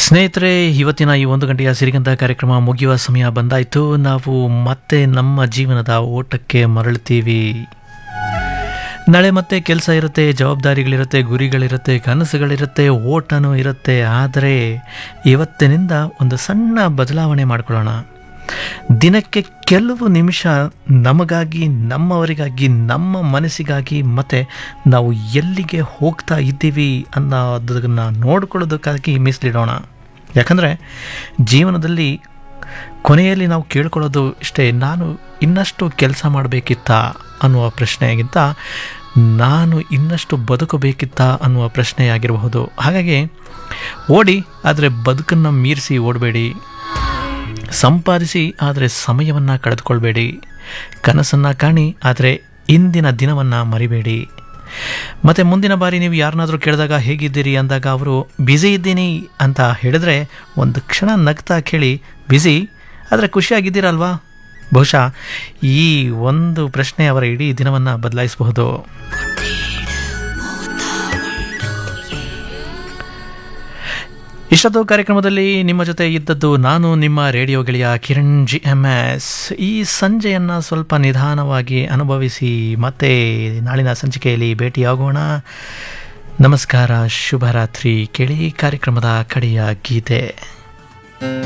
ಸ್ನೇಹಿತರೆ ಇವತ್ತಿನ ಈ ಒಂದು ಗಂಟೆಯ ಸಿರಿಗಂಧ ಕಾರ್ಯಕ್ರಮ ಮುಗಿಯುವ ಸಮಯ ಬಂದಾಯಿತು ನಾವು ಮತ್ತೆ ನಮ್ಮ ಜೀವನದ ಓಟಕ್ಕೆ ಮರಳುತ್ತೀವಿ ನಾಳೆ ಮತ್ತೆ ಕೆಲಸ ಇರುತ್ತೆ ಜವಾಬ್ದಾರಿಗಳಿರುತ್ತೆ ಗುರಿಗಳಿರುತ್ತೆ ಕನಸುಗಳಿರುತ್ತೆ ಓಟನೂ ಇರುತ್ತೆ ಆದರೆ ಇವತ್ತಿನಿಂದ ಒಂದು ಸಣ್ಣ ಬದಲಾವಣೆ ಮಾಡ್ಕೊಳ್ಳೋಣ ದಿನಕ್ಕೆ ಕೆಲವು ನಿಮಿಷ ನಮಗಾಗಿ ನಮ್ಮವರಿಗಾಗಿ ನಮ್ಮ ಮನಸ್ಸಿಗಾಗಿ ಮತ್ತು ನಾವು ಎಲ್ಲಿಗೆ ಹೋಗ್ತಾ ಇದ್ದೀವಿ ಅನ್ನೋದನ್ನು ನೋಡ್ಕೊಳ್ಳೋದಕ್ಕಾಗಿ ಮೀಸಲಿಡೋಣ ಯಾಕಂದರೆ ಜೀವನದಲ್ಲಿ ಕೊನೆಯಲ್ಲಿ ನಾವು ಕೇಳ್ಕೊಳ್ಳೋದು ಇಷ್ಟೇ ನಾನು ಇನ್ನಷ್ಟು ಕೆಲಸ ಮಾಡಬೇಕಿತ್ತ ಅನ್ನುವ ಪ್ರಶ್ನೆಗಿಂತ ನಾನು ಇನ್ನಷ್ಟು ಬದುಕಬೇಕಿತ್ತ ಅನ್ನುವ ಪ್ರಶ್ನೆಯಾಗಿರಬಹುದು ಹಾಗಾಗಿ ಓಡಿ ಆದರೆ ಬದುಕನ್ನು ಮೀರಿಸಿ ಓಡಬೇಡಿ ಸಂಪಾದಿಸಿ ಆದರೆ ಸಮಯವನ್ನು ಕಳೆದುಕೊಳ್ಬೇಡಿ ಕನಸನ್ನು ಕಾಣಿ ಆದರೆ ಇಂದಿನ ದಿನವನ್ನು ಮರಿಬೇಡಿ ಮತ್ತು ಮುಂದಿನ ಬಾರಿ ನೀವು ಯಾರನ್ನಾದರೂ ಕೇಳಿದಾಗ ಹೇಗಿದ್ದೀರಿ ಅಂದಾಗ ಅವರು ಬ್ಯುಸಿ ಇದ್ದೀನಿ ಅಂತ ಹೇಳಿದ್ರೆ ಒಂದು ಕ್ಷಣ ನಗ್ತಾ ಕೇಳಿ ಬ್ಯುಸಿ ಆದರೆ ಖುಷಿಯಾಗಿದ್ದೀರಲ್ವಾ ಬಹುಶಃ ಈ ಒಂದು ಪ್ರಶ್ನೆ ಅವರ ಇಡೀ ದಿನವನ್ನು ಬದಲಾಯಿಸಬಹುದು ಇಷ್ಟೊತ್ತು ಕಾರ್ಯಕ್ರಮದಲ್ಲಿ ನಿಮ್ಮ ಜೊತೆ ಇದ್ದದ್ದು ನಾನು ನಿಮ್ಮ ರೇಡಿಯೋ ಗೆಳೆಯ ಕಿರಣ್ ಜಿ ಎಮ್ ಎಸ್ ಈ ಸಂಜೆಯನ್ನು ಸ್ವಲ್ಪ ನಿಧಾನವಾಗಿ ಅನುಭವಿಸಿ ಮತ್ತೆ ನಾಳಿನ ಸಂಚಿಕೆಯಲ್ಲಿ ಭೇಟಿಯಾಗೋಣ ನಮಸ್ಕಾರ ಶುಭರಾತ್ರಿ ಕೇಳಿ ಕಾರ್ಯಕ್ರಮದ ಕಡೆಯ ಗೀತೆ